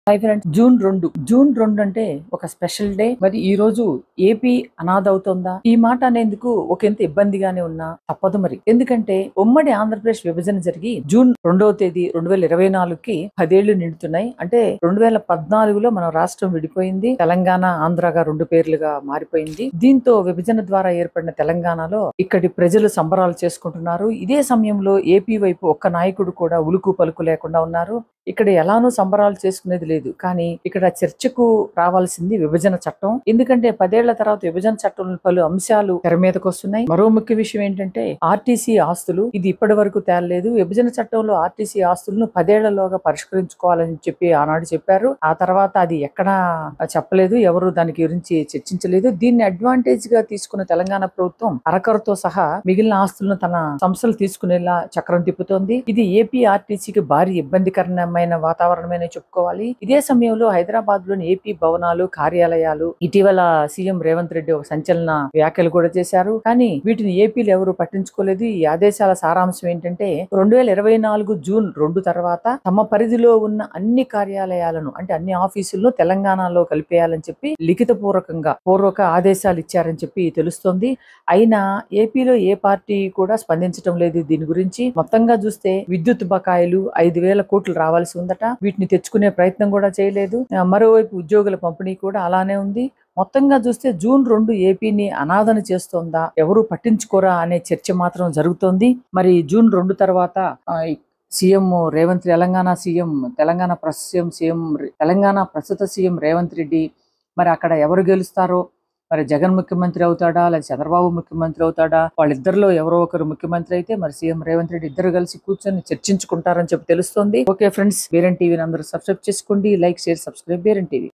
hi friends June రెండు June రెండు అంటే ఒక స్పెషల్ డే మరి ఈ రోజు ఏపీ అనాథ అవుతుందా ఈ మాట అనేందుకు ఒక ఎంత ఇబ్బందిగానే ఉన్నా తప్పదు మరి ఎందుకంటే ఉమ్మడి ఆంధ్రప్రదేశ్ విభజన జరిగి జూన్ రెండవ తేదీ రెండు వేల ఇరవై నాలుగుకి పదేళ్లు నిండుతున్నాయి అంటే రెండు వేల పద్నాలుగులో మన రాష్ట్రం విడిపోయింది తెలంగాణ ఆంధ్రగా రెండు పేర్లుగా మారిపోయింది దీంతో విభజన ద్వారా ఏర్పడిన తెలంగాణలో ఇక్కడి ప్రజలు సంబరాలు చేసుకుంటున్నారు ఇదే సమయంలో ఏపీ వైపు ఒక్క నాయకుడు కూడా ఉలుకు పలుకు లేకుండా ఉన్నారు ఇక్కడ ఎలానూ సంబరాలు చేసుకునేది లేదు కానీ ఇక్కడ చర్చకు రావాల్సింది విభజన చట్టం ఎందుకంటే పదేళ్ల తర్వాత విభజన చట్టంలో పలు అంశాలు తెర మీదకి వస్తున్నాయి మరో ముఖ్య విషయం ఏంటంటే ఆర్టీసీ ఆస్తులు ఇది ఇప్పటి వరకు తేలలేదు విభజన చట్టంలో ఆర్టీసీ ఆస్తులను పదేళ్లలోగా పరిష్కరించుకోవాలని చెప్పి ఆనాడు చెప్పారు ఆ తర్వాత అది ఎక్కడా చెప్పలేదు ఎవరు దాని గురించి చర్చించలేదు దీన్ని అడ్వాంటేజ్ గా తీసుకున్న తెలంగాణ ప్రభుత్వం అరకరతో సహా మిగిలిన ఆస్తులను తన సంస్థలు తీసుకునేలా చక్రం తిప్పుతోంది ఇది ఏపీ ఆర్టీసీకి భారీ ఇబ్బందికరమైన వాతావరణమనే చెప్పుకోవాలి ఇదే సమయంలో హైదరాబాద్ లోని ఏపీ భవనాలు కార్యాలయాలు ఇటీవల సీఎం రేవంత్ రెడ్డి ఒక సంచలన వ్యాఖ్యలు కూడా చేశారు కానీ వీటిని ఏపీలో ఎవరు పట్టించుకోలేదు ఈ ఆదేశాల సారాంశం ఏంటంటే రెండు వేల ఇరవై నాలుగు జూన్ రెండు తర్వాత తమ పరిధిలో ఉన్న అన్ని కార్యాలయాలను అంటే అన్ని ఆఫీసులను తెలంగాణలో కలిపేయాలని చెప్పి లిఖిత పూర్వకంగా పూర్వక ఆదేశాలు ఇచ్చారని చెప్పి తెలుస్తోంది అయినా ఏపీలో ఏ పార్టీ కూడా స్పందించడం లేదు దీని గురించి మొత్తంగా చూస్తే విద్యుత్ బకాయిలు ఐదు వేల కోట్లు రావాల్సి ఉందట వీటిని తెచ్చుకునే ప్రయత్నం కూడా చేయలేదు ఆ, మరోవైపు ఉద్యోగుల పంపిణీ కూడా అలానే ఉంది మొత్తంగా చూస్తే జూన్ రెండు ఏపీని అనాథన చేస్తోందా ఎవరు పట్టించుకోరా అనే చర్చ మాత్రం జరుగుతోంది మరి జూన్ రెండు తర్వాత ఆ, ఈ సీఎం రేవంత్ తెలంగాణ సీఎం తెలంగాణ ప్రస్తుతం సీఎం తెలంగాణ ప్రస్తుత సీఎం రేవంత్ రెడ్డి మరి అక్కడ ఎవరు గెలుస్తారో మరి జగన్ ముఖ్యమంత్రి అవుతాడా లేదా చంద్రబాబు ముఖ్యమంత్రి అవుతాడా వాళ్ళిద్దరిలో ఎవరో ఒకరు ముఖ్యమంత్రి అయితే మరి సీఎం రేవంత్ రెడ్డి ఇద్దరు కలిసి కూర్చొని చర్చించుకుంటారని చెప్పి తెలుస్తోంది ఓకే ఫ్రెండ్స్ బేరన్ టీవీని అందరూ సబ్స్క్రైబ్ చేసుకోండి లైక్ షేర్ సబ్స్క్రైబ్ బేరన్ టీవీ